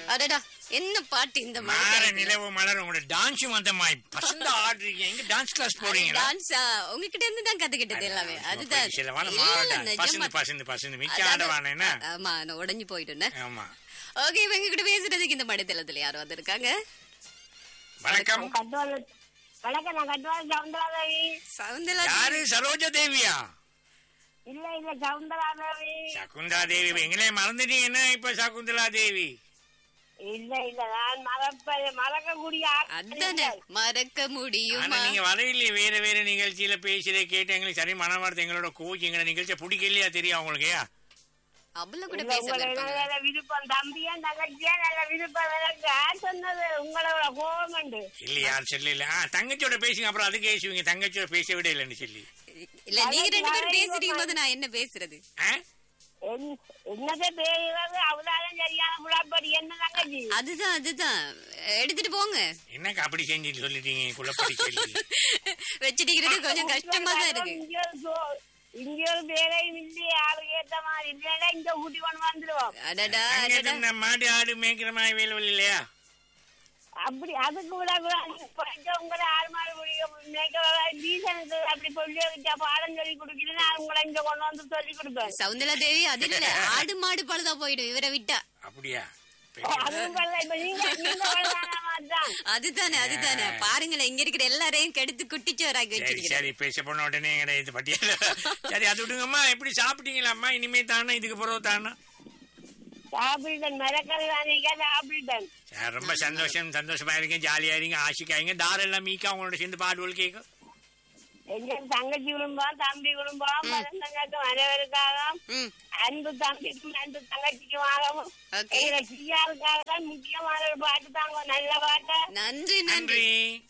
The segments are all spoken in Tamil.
அடடா என்ன பாட்டு இந்த மாற நிலவு மலர் உங்களோட டான்ஸும் அந்த மாதிரி பசந்த ஆடுறீங்க எங்க டான்ஸ் கிளாஸ் போறீங்களா டான்ஸா உங்ககிட்ட இருந்து தான் கத்துக்கிட்டது எல்லாமே அதுதான் சில வாரம் இல்ல, மாற நிஜமா. பசந்து பசந்து பசந்து மிச்ச அதாவது- ஆடவான என்ன ஆமா நான் உடைஞ்சு போயிட்டேன் ஆமா ஓகே இவங்க கிட்ட பேசுறதுக்கு இந்த மடைத்தளத்துல யாரும் வந்திருக்காங்க வணக்கம் கட்டுவாள் வணக்கம் நான் கட்டுவாள் சவுந்தராதேவி சவுந்தலா யாரு சரோஜா தேவியா இல்ல இல்ல சவுந்தராதேவி சகுந்தலா தேவி எங்களே மறந்துட்டீங்கன்னா இப்ப சகுந்தலா தேவி இல்ல இல்ல நான் மறப்ப மறக்கக்கூடிய ஆள் அதானே இல்லை. மறக்க ஆனா முடியுமா நீங்க வரவில்லையே வேற வேற நிகழ்ச்சியில பேசுறதை கேட்டு எங்களுக்கு சரி மன வார்த்தை எங்களோட கோச் எங்களோட நிகழ்ச்சியை பிடிக்கலையா தெரியும் உங்களுக்கு அவ்வளவு கூட இல்ல, உங்களை பேசல நல்ல விருப்பம் தம்பியா தங்கச்சியா நல்ல விருப்பம் எனக்கு யார் சொன்னது உங்களோட கோபம் உண்டு இல்லையா சொல்லி இல்ல ஆ, தங்கச்சியோட பேசுங்க அப்புறம் அதுக்கு பேசுவீங்க தங்கச்சியோட பேச விட இல்லைன்னு சொல்லி இல்ல நீங்க ரெண்டு பேரும் பேசிருக்கும் போது நான் என்ன பேசுறது ஆ? என்- என்னத்தை பேசுறது அவ்வளவு சரியான முழப்படி என்ன தங்கச்சி அதுதான் அதுதான் எடுத்துட்டு போங்க என்னக்கா அப்படி செஞ்சுட்டு சொல்லிட்டீங்க குழப்படி சொல்லி வச்சுட்டிக்கிறது கொஞ்சம் கஷ்டமா தான் இருக்கு இங்க ஒரு சோ- இங்க ஒரு வேலையும் இல்லையே ஆளு ஏத்த மாதிரி இல்லைன்னா இங்க ஊட்டி கொண்டு வந்துருவோம் அடடா அங்க அடடா இந்த மாடு ஆடு மேய்க்கிற மாதிரி வேலை இல்லையா அப்படி அதுக்கு விட கொஞ்சம் உங்களை ஆறு மாடு முடிக்க டீசனுக்கு அப்படி சொல்லி வச்சா பாடம் சொல்லி கொடுக்கலன்னா உங்களை இங்க கொண்டு வந்து சொல்லி கொடுப்பேன் சவுந்தலா தேவி அது இல்ல ஆடு மாடு பழுதா போயிடும் இவரை விட்டா அப்படியா அதுவும் பண்ணல இப்ப நீங்க நீங்க வயதான மாதிரிதான் அதுதானே அதுதானே பாருங்களேன் இங்க இருக்கிற எல்லாரையும் கெடுத்து குட்டிச்சோராக்கி சரி வச்சிருக்கிறேன் சரி பேச போன உடனே எங்கட இது பட்டியல சரி அது விடுங்கம்மா எப்படி சாப்பிட்டீங்களாம்மா இனிமே தானே இதுக்கு பிறகு தானே சாப்பிட்டேன் மிளக்கறி வாங்கிக்க சாப்பிட்டேன் சரி, ரொம்ப சந்தோஷம் சந்தோஷமா இருக்கீங்க ஜாலியா இருங்க ஆசிக்காய்ங்க தாரெல்லாம் மீக்கா உங்களோட சேர்ந்து பாடுவோல் கேட்கும் எங்க தங்கச்சி குடும்பம் தம்பி குடும்பம் மருந்தங்காக்கும் அனைவருக்காக ம் அன்பு தம்பிக்கும் அன்பு தங்கச்சிக்கும் ஆகவும் ஓகே எங்க சியாருக்காக முக்கியமான ஒரு பாட்டு தாங்க நல்ல பாட்டு நன்றி நன்றி நன்றி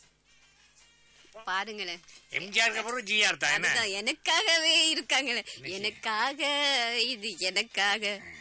பாருங்களேன் எம்ஜிஆருக்கு அப்புறம் ஜிஆர் தான் என்ன அதுதான் எனக்காகவே இருக்காங்களே எனக்காக இது எனக்காக